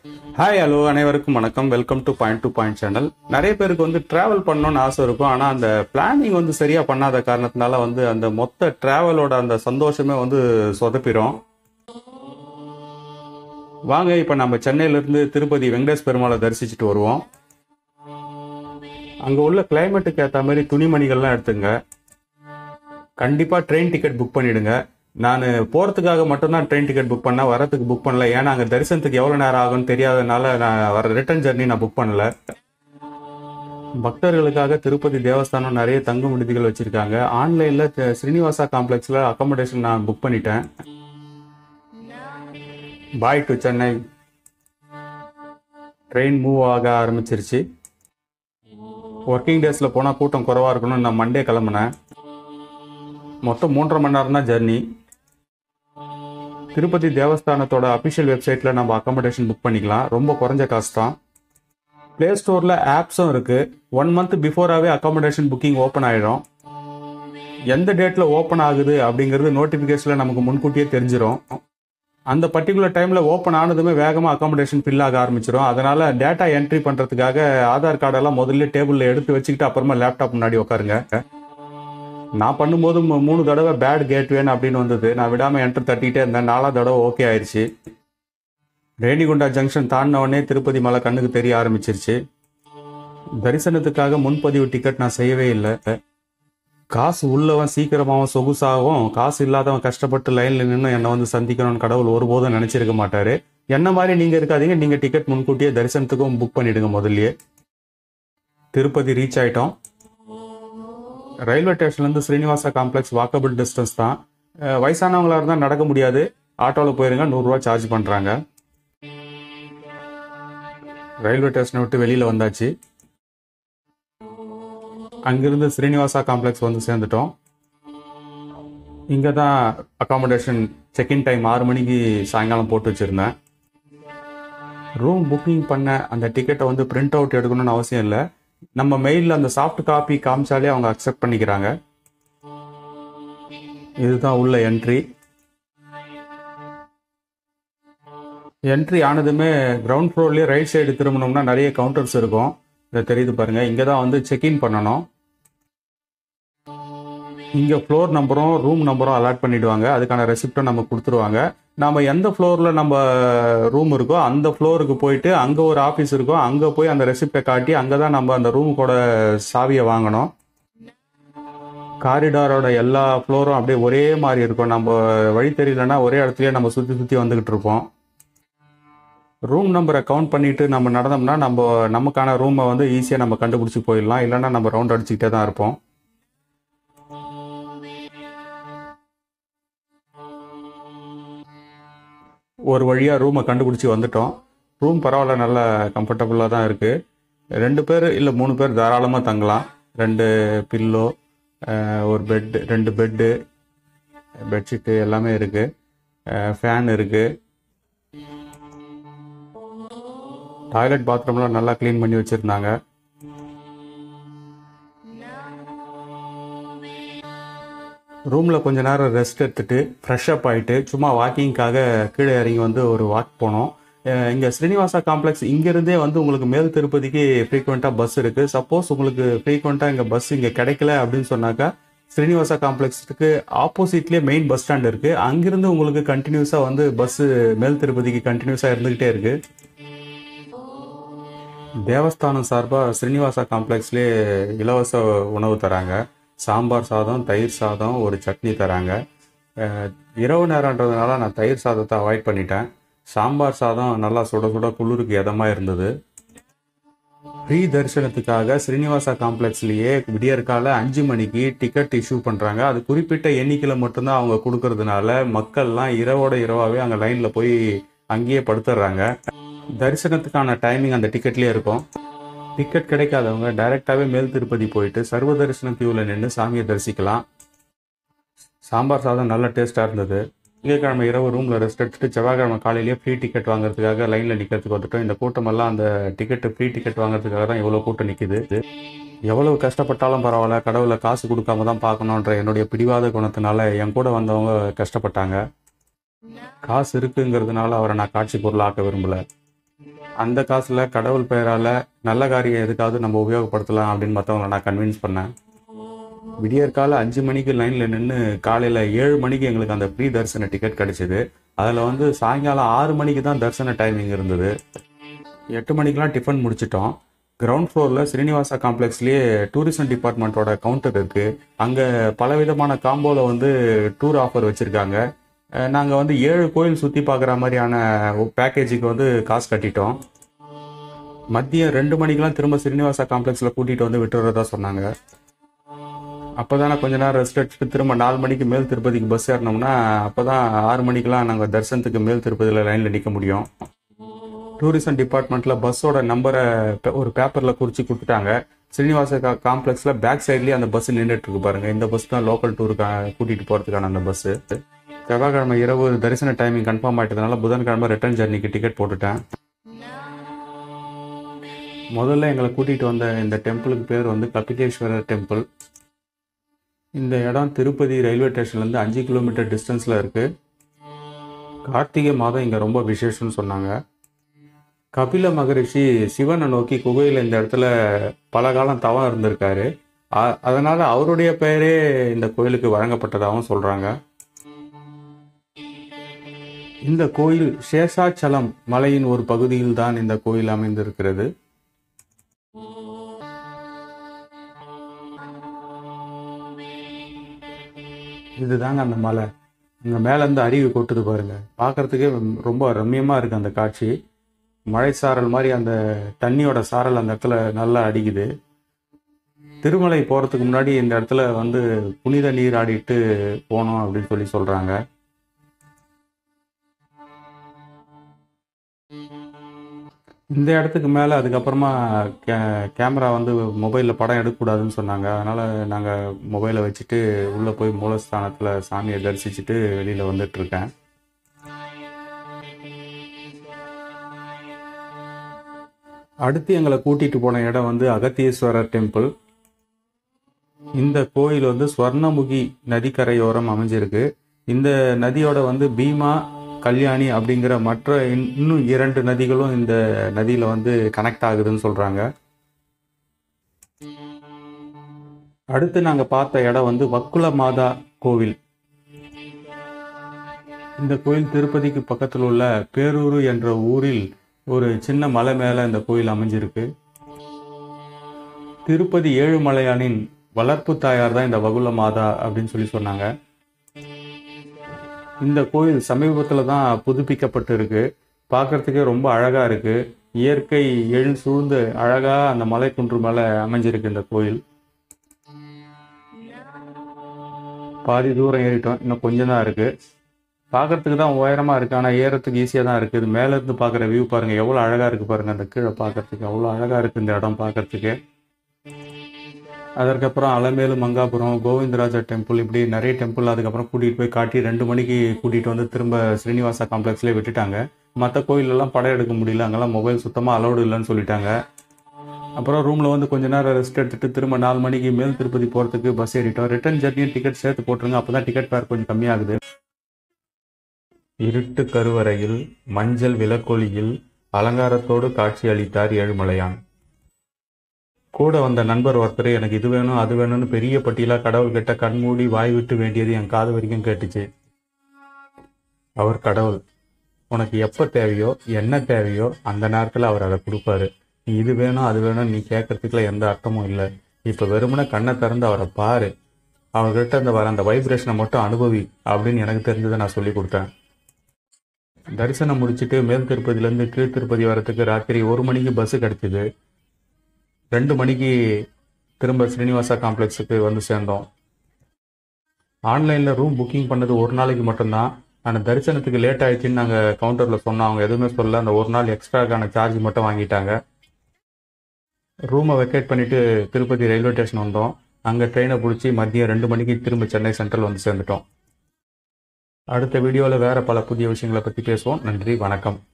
hi hello அனைவருக்கும் வணக்கம் welcome to point to point channel நிறைய பேருக்கு வந்து டிராவல் பண்ணணும்னு ஆசை இருக்கும் ஆனால் அந்த பிளானிங் வந்து சரியாக பண்ணாத காரணத்தினால வந்து அந்த மொத்த டிராவலோட அந்த சந்தோஷமே வந்து சொதப்பிடும் வாங்க இப்போ நம்ம சென்னையிலேருந்து திருப்பதி வெங்கடேஷ் பெருமாளை தரிசிச்சுட்டு வருவோம் அங்கே உள்ள கிளைமேட்டுக்கு ஏற்ற மாதிரி துணிமணிகள்லாம் எடுத்துங்க கண்டிப்பாக ட்ரெயின் டிக்கெட் புக் பண்ணிடுங்க நான் போகிறதுக்காக மட்டும்தான் ட்ரெயின் டிக்கெட் புக் பண்ணேன் வரதுக்கு புக் பண்ணல ஏன்னா அங்கே தரிசனத்துக்கு எவ்வளோ நேரம் ஆகும்னு தெரியாதனால நான் வர ரிட்டர்ன் ஜர்னி நான் புக் பண்ணல பக்தர்களுக்காக திருப்பதி தேவஸ்தானம் நிறைய தங்கும் விடுதிகள் வச்சிருக்காங்க ஆன்லைனில் ஸ்ரீனிவாசா காம்ப்ளெக்ஸில் அக்காமடேஷன் நான் புக் பண்ணிட்டேன் bye to Chennai train move ஆக ஆரம்பிச்சிருச்சு ஒர்க்கிங் டேஸில் போனால் கூட்டம் குறவாக இருக்கணும்னு நான் மண்டே கிளம்புனேன் மொத்தம் மூன்றரை மணி நேரம் தான் ஜர்னி திருப்பதி தேவஸ்தானத்தோட அபிஷியல் வெப்சைட்டில் நம்ம அக்காமடேஷன் புக் பண்ணிக்கலாம் ரொம்ப குறைஞ்ச காசு தான் ப்ளே ஸ்டோரில் ஆப்ஸும் இருக்குது ஒன் மந்த் பிஃபோராகவே அக்காமடேஷன் புக்கிங் ஓப்பன் ஆகிடும் எந்த டேட்டில் ஓப்பன் ஆகுது அப்படிங்கிறது நோட்டிஃபிகேஷனில் நமக்கு முன்கூட்டியே தெரிஞ்சிடும் அந்த பர்டிகுலர் டைமில் ஓப்பன் ஆனதுமே வேகமாக அக்காமடேஷன் ஃபில் ஆக ஆரம்பிச்சிடும் அதனால் டேட்டா என்ட்ரி பண்ணுறதுக்காக ஆதார் கார்டெல்லாம் முதல்ல டேபிளில் எடுத்து வச்சுக்கிட்டு அப்புறமா லேப்டாப் முன்னாடி உட்காருங்க நான் பண்ணும்போது மூ- மூணு தடவை பேட் கேட்வேன்னு அப்படின்னு வந்தது நான் விடாமல் என்ட்ரு தட்டிக்கிட்டே இருந்தேன் நாலாவது தடவை ஓகே ஆயிடுச்சு ரேணிகுண்டா ஜங்ஷன் தாண்டின உடனே திருப்பதி மலை கண்ணுக்கு தெரிய ஆரம்பிச்சிருச்சு தரிசனத்துக்காக முன்பதிவு டிக்கெட் நான் செய்யவே இல்லை காசு உள்ளவன் சீக்கிரமாகவும் சொகுசாகவும் காசு இல்லாதவன் கஷ்டப்பட்டு லைனில் நின்று என்னை வந்து சந்திக்கணும்னு கடவுள் ஒருபோதும் நினச்சிருக்க மாட்டாரு என்ன மாதிரி நீங்கள் இருக்காதீங்க நீங்கள் டிக்கெட் முன்கூட்டியே தரிசனத்துக்கும் புக் பண்ணிடுங்க முதல்லயே திருப்பதி ரீச் ஆயிட்டோம் ரயில்வே ஸ்டேஷன்லேருந்து ஸ்ரீனிவாசா காம்ப்ளெக்ஸ் வாக்கபிள் டிஸ்டன்ஸ் தான் அஹ் வயசானவங்களா இருந்தால் நடக்க முடியாது ஆட்டோவில் போயிருங்க நூறுரூவா சார்ஜ் பண்ணுறாங்க ரயில்வே ஸ்டேஷனை விட்டு வெளியில் வந்தாச்சு அங்கிருந்து ஸ்ரீனிவாசா காம்ப்ளெக்ஸ் வந்து சேர்ந்துட்டோம் இங்கே தான் அகாமடேஷன் செக்இன் டைம் ஆறு மணிக்கு சாயங்காலம் போட்டு வச்சுருந்தேன் ரூம் புக்கிங் பண்ண அந்த டிக்கெட்டை வந்து பிரிண்ட் அவுட் எடுக்கணும்னு அவசியம் இல்லை நம்ம மெயிலில் அந்த சாஃப்ட் காப்பி காமிச்சாலே அவங்க அக்செப்ட் பண்ணிக்கிறாங்க இதுதான் உள்ள என்ட்ரி என்ட்ரி ஆனதுமே கிரவுண்ட் ஃப்ளோர்லேயே ரைட் சைடு திரும்பணும்னா நிறைய கவுண்டர்ஸ் இருக்கும் இதை தெரியுது பாருங்க இங்கே தான் வந்து செக்இன் பண்ணணும் இங்கே ஃப்ளோர் நம்பரும் ரூம் நம்பரும் அலாட் பண்ணிடுவாங்க அதுக்கான ரெசிப்டும் நம்ம கொடுத்துருவாங்க நம்ம எந்த ஃப்ளோரில் நம்ம ரூம் இருக்கோ அந்த ஃப்ளோருக்கு போயிட்டு அங்கே ஒரு ஆஃபீஸ் இருக்கும் அங்கே போய் அந்த ரெசிப்டை காட்டி அங்கே தான் நம்ம அந்த ரூமுக்கோட சாவியை வாங்கணும் காரிடாரோட எல்லா ஃப்ளோரும் அப்படியே ஒரே மாதிரி இருக்கும் நம்ம வழி தெரியலன்னா ஒரே இடத்துலயே நம்ம சுற்றி சுற்றி வந்துக்கிட்டு இருப்போம் ரூம் நம்பரை கவுண்ட் பண்ணிட்டு நம்ம நடந்தோம்னா நம்ம நமக்கான ரூமை வந்து ஈஸியாக நம்ம கண்டுபிடிச்சி போயிடலாம் இல்லைன்னா நம்ம ரவுண்ட் அடிச்சுக்கிட்டே தான் இருப்போம் ஒரு வழியாக ரூமை கண்டுபிடிச்சி வந்துட்டோம் ரூம் பரவாயில்ல நல்ல கம்ஃபர்டபுளாக தான் இருக்குது ரெண்டு பேர் இல்லை மூணு பேர் தாராளமாக தங்கலாம் ரெண்டு பில்லோ ஒரு பெட்டு ரெண்டு பெட்டு பெட்ஷீட்டு எல்லாமே இருக்குது ஃபேன் இருக்குது டாய்லெட் பாத்ரூம்லாம் நல்லா க்ளீன் பண்ணி வச்சுருந்தாங்க ரூமில் கொஞ்ச நேரம் ரெஸ்ட் எடுத்துட்டு ஃப்ரெஷ் அப் ஆகிட்டு சும்மா வாக்கிங்காக கீழே இறங்கி வந்து ஒரு வாக் போனோம் இங்கே ஸ்ரீனிவாசா காம்ப்ளெக்ஸ் இங்கேருந்தே வந்து உங்களுக்கு மேல் திருப்பதிக்கு ஃப்ரீக்வெண்ட்டாக பஸ் இருக்குது சப்போஸ் உங்களுக்கு ஃப்ரீக்வெண்ட்டாக இங்கே பஸ் இங்கே கிடைக்கல அப்படின்னு சொன்னாக்கா ஸ்ரீனிவாசா காம்ப்ளெக்ஸுக்கு ஆப்போசிட்லேயே மெயின் பஸ் ஸ்டாண்ட் இருக்குது அங்கிருந்து உங்களுக்கு கண்டினியூஸாக வந்து பஸ்ஸு மேல் திருப்பதிக்கு கண்டினியூஸாக இருந்துக்கிட்டே இருக்குது தேவஸ்தானம் சார்பாக ஸ்ரீனிவாசா காம்ப்ளெக்ஸ்லேயே இலவச உணவு தராங்க சாம்பார் சாதம் தயிர் சாதம் ஒரு சட்னி தராங்க அஹ், இரவு நேரன்றதுனால நான் தயிர் சாதத்தை அவாய்ட் பண்ணிட்டேன் சாம்பார் சாதம் நல்லா சுட சுட குளிருக்கு இதமாக இருந்தது ஃப்ரீ தரிசனத்துக்காக ஸ்ரீனிவாசா காம்ப்ளெக்ஸ்லேயே விடியற்கால அஞ்சு மணிக்கு டிக்கெட் இஷ்யூ பண்ணுறாங்க அது குறிப்பிட்ட எண்ணிக்கையில் மட்டும்தான் அவங்க கொடுக்கறதுனால மக்கள்லாம் இரவோட இரவாகவே அங்கே லைனில் போய் அங்கேயே படுத்துடுறாங்க தரிசனத்துக்கான டைமிங் அந்த டிக்கெட்லேயே இருக்கும் டிக்கெட் கிடைக்காதவங்க டைரெக்டாகவே மேல் திருப்பதி போயிட்டு சர்வ தரிசனம் கியூவில் நின்று சாமியை தரிசிக்கலாம் சாம்பார் சாதம் நல்ல டேஸ்ட்டாக இருந்தது திங்கட்கிழமை இரவு ரூமில் ரெஸ்ட் எடுத்துட்டு செவ்வாய்க்கிழமை காலையிலேயே ஃப்ரீ டிக்கெட் வாங்குறதுக்காக லைனில் நிற்கிறதுக்கு வந்துட்டோம் இந்த கூட்டமெல்லாம் அந்த டிக்கெட்டு ஃப்ரீ டிக்கெட் வாங்குறதுக்காக தான் இவ்வளோ கூட்டம் நிற்கிது எவ்வளவு கஷ்டப்பட்டாலும் பரவாயில்ல கடவுளை காசு கொடுக்காம தான் பார்க்கணுன்ற என்னுடைய பிடிவாத குணத்தினால என் கூட வந்தவங்க கஷ்டப்பட்டாங்க காசு இருக்குங்கிறதுனால அவரை நான் காட்சி பொருளாக்க விரும்பல அந்த காசில் கடவுள் பெயரால் நல்ல காரியம் எதுக்காவது நம்ம உபயோகப்படுத்தலாம் அப்படின்னு மற்றவங்கள நான் கன்வின்ஸ் பண்ணேன் விடியற்கால அஞ்சு மணிக்கு லைனில் நின்று காலையில் ஏழு மணிக்கு எங்களுக்கு அந்த ஃப்ரீ தரிசன டிக்கெட் கிடைச்சிது அதில் வந்து சாயங்காலம் ஆறு மணிக்கு தான் தரிசன டைமிங் இருந்தது எட்டு மணிக்கெலாம் டிஃபன் முடிச்சிட்டோம் கிரவுண்ட் ஃப்ளோரில் ஸ்ரீனிவாசா காம்ப்ளெக்ஸ்லேயே டூரிசம் டிபார்ட்மெண்ட்டோட கவுண்டர் இருக்குது அங்கே பலவிதமான காம்போவில் வந்து டூர் ஆஃபர் வச்சுருக்காங்க நாங்கள் வந்து ஏழு கோயில் சுற்றி பார்க்குற மாதிரியான பேக்கேஜுக்கு வந்து காசு கட்டிட்டோம் மதியம் ரெண்டு மணிக்கெலாம் திரும்ப ஸ்ரீனிவாசா காம்ப்ளெக்ஸில் கூட்டிகிட்டு வந்து விட்டுறதா சொன்னாங்க அப்போ தானே கொஞ்ச நேரம் ரெஸ்ட் எடுத்துட்டு திரும்ப நாலு மணிக்கு மேல் திருப்பதிக்கு பஸ் ஏறினோம்னா அப்போ தான் ஆறு மணிக்கெலாம் நாங்கள் தரிசனத்துக்கு மேல் திருப்பதியில் லைனில் நிற்க முடியும் டூரிசம் டிபார்ட்மெண்ட்டில் பஸ்ஸோட நம்பரை ஒரு பேப்பரில் குறித்து கொடுத்துட்டாங்க ஸ்ரீனிவாச கா காம்ப்ளெக்ஸில் பேக் சைட்லேயே அந்த பஸ் நின்றுட்டு இருக்கு பாருங்க இந்த பஸ் தான் லோக்கல் டூருக்கு கூட்டிகிட்டு போகிறதுக்கான அந்த பஸ்ஸு செவ்வாய்க்கிழமை இரவு தரிசன டைமிங் கன்ஃபார்ம் ஆயிட்டதுனால புதன்கிழமை ரிட்டர்ன் ஜர்னிக்கு டிக்கெட் போட்டுட்டேன் முதல்ல எங்களை கூட்டிகிட்டு வந்த இந்த டெம்பிளுக்கு பேர் வந்து கபிலேஸ்வரர் டெம்பிள் இந்த இடம் திருப்பதி ரயில்வே ஸ்டேஷன்லேருந்து அஞ்சு கிலோமீட்டர் டிஸ்டன்ஸில் இருக்குது கார்த்திகை மாதம் இங்கே ரொம்ப விசேஷம்னு சொன்னாங்க கபில மகரிஷி சிவனை நோக்கி குகையில் இந்த இடத்துல பல காலம் தவம் இருந்திருக்காரு அ- அதனால அவருடைய பெயரே இந்த கோயிலுக்கு வழங்கப்பட்டதாகவும் சொல்றாங்க இந்த கோயில் சேஷாச்சலம் மலையின் ஒரு பகுதியில் தான் இந்த கோயில் அமைந்திருக்கிறது இதுதாங்க அந்த மலை இங்க மேல இருந்து அருவி கொட்டுது பாருங்க பார்க்கறதுக்கே ரொம்ப ரம்மியமா இருக்கு அந்த காட்சி மழை சாரல் மாதிரி அந்த தண்ணியோட சாரல் அந்த இடத்துல நல்லா அடிக்குது திருமலை போகிறதுக்கு முன்னாடி இந்த இடத்துல வந்து புனித நீர் ஆடிட்டு போகணும் அப்படின்னு சொல்லி சொல்கிறாங்க இந்த இடத்துக்கு மேலே அதுக்கப்புறமா கே கேமரா வந்து மொபைலில் படம் எடுக்கக்கூடாதுன்னு சொன்னாங்க அதனால் நாங்கள் மொபைலை வச்சுட்டு உள்ளே போய் மூலஸ்தானத்தில் சாமியை தரிசிச்சுட்டு வெளியில் வந்துட்டுருக்கேன் அடுத்து எங்களை கூட்டிட்டு போன இடம் வந்து அகத்தீஸ்வரர் டெம்பிள் இந்த கோயில் வந்து ஸ்வர்ணமுகி நதிக்கரையோரம் அமைஞ்சிருக்கு இந்த நதியோட வந்து பீமா கல்யாணி அப்படிங்கிற மற்ற இன்- இன்னும் இரண்டு நதிகளும் இந்த நதியில வந்து கனெக்ட் ஆகுதுன்னு சொல்றாங்க அடுத்து நாங்க பார்த்த இடம் வந்து வக்குல மாதா கோவில் இந்த கோயில் திருப்பதிக்கு பக்கத்தில் உள்ள பேரூரு என்ற ஊரில் ஒரு சின்ன மலை மேல இந்த கோயில் அமைஞ்சிருக்கு திருப்பதி ஏழுமலையானின் வளர்ப்பு தாயார் தான் இந்த வகுல மாதா அப்படின்னு சொல்லி சொன்னாங்க இந்த கோயில் சமீபத்தில் தான் புதுப்பிக்கப்பட்டு இருக்கு பார்க்கறதுக்கே ரொம்ப அழகா இருக்கு இயற்கை எழில் சூழ்ந்து அழகா அந்த மலை குன்று மேல அமைஞ்சிருக்கு இந்த கோயில் பாதி தூரம் ஏறிட்டோம் இன்னும் கொஞ்சம் தான் இருக்கு பார்க்கறதுக்கு தான் உயரமா இருக்கு ஆனால் ஏறத்துக்கு ஈஸியாக தான் இருக்கு இது மேல இருந்து பார்க்குற வியூ பாருங்க எவ்வளோ அழகா இருக்கு பாருங்க அந்த கீழே பார்க்கறதுக்கு அவ்வளோ அழகா இருக்கு இந்த இடம் பார்க்கறதுக்கு அதற்கப்புறம் அலமேலு மங்காபுரம் கோவிந்தராஜா டெம்பிள் இப்படி நிறைய டெம்பிள் அதுக்கப்புறம் கூட்டிகிட்டு போய் காட்டி ரெண்டு மணிக்கு கூட்டிகிட்டு வந்து திரும்ப ஸ்ரீனிவாசா காம்ப்ளெக்ஸ்லேயே விட்டுட்டாங்க மற்ற கோயிலெல்லாம் படம் எடுக்க முடியல அங்கெல்லாம் மொபைல் சுத்தமாக அலௌடு இல்லைன்னு சொல்லிட்டாங்க அப்புறம் ரூமில் வந்து கொஞ்ச நேரம் ரெஸ்ட் எடுத்துட்டு திரும்ப நாலு மணிக்கு மேல் திருப்பதி போகிறதுக்கு பஸ் ஏறிட்டோம் ரிட்டர்ன் ஜர்னியும் டிக்கெட் சேர்த்து போட்டுருங்க அப்போ தான் டிக்கெட் ஃபேர் கொஞ்சம் கம்மியாகுது இருட்டு கருவறையில் மஞ்சள் விளக்கொலியில் அலங்காரத்தோடு காட்சி அளித்தார் ஏழுமலையான் கூட வந்த நண்பர் ஒருத்தர் எனக்கு இது வேணும் அது வேணும்னு பெரிய பட்டியலா கடவுள் கிட்ட கண்மூடி வாய் விட்டு வேண்டியது என் காது வரைக்கும் கேட்டுச்சு அவர் கடவுள் உனக்கு எப்ப தேவையோ என்ன தேவையோ அந்த நேரத்துல அவர் அதை கொடுப்பாரு நீ இது வேணும் அது வேணும் நீ கேட்கறதுக்குள்ள எந்த அர்த்தமும் இல்லை இப்ப வெறுமனே கண்ணை திறந்து அவரை பாரு அவர்கிட்ட அந்த வர அந்த வைப்ரேஷனை மட்டும் அனுபவி அப்படின்னு எனக்கு தெரிஞ்சதை நான் சொல்லி கொடுத்தேன் தரிசனம் முடிச்சிட்டு மேல் திருப்பதியிலேருந்து கீழ் திருப்பதி வரத்துக்கு ராத்திரி ஒரு மணிக்கு பஸ் கிடைச்சிது ரெண்டு மணிக்கு திரும்ப ஸ்ரீனிவாசா காம்ப்ளெக்ஸுக்கு வந்து சேர்ந்தோம் ஆன்லைனில் ரூம் புக்கிங் பண்ணது ஒரு நாளைக்கு மட்டும்தான் அந்த தரிசனத்துக்கு லேட் ஆயிடுச்சுன்னு நாங்கள் கவுண்டரில் சொன்னோம் அவங்க எதுவுமே சொல்ல அந்த ஒரு நாள் எக்ஸ்ட்ராக்கான சார்ஜ் மட்டும் வாங்கிட்டாங்க ரூமை வெக்கேட் பண்ணிட்டு திருப்பதி ரயில்வே ஸ்டேஷன் வந்தோம் அங்கே ட்ரெயினை பிடிச்சி மதியம் ரெண்டு மணிக்கு திரும்ப சென்னை சென்ட்ரல் வந்து சேர்ந்துட்டோம் அடுத்த வீடியோவில் வேற பல புதிய விஷயங்களை பற்றி பேசுவோம் நன்றி வணக்கம்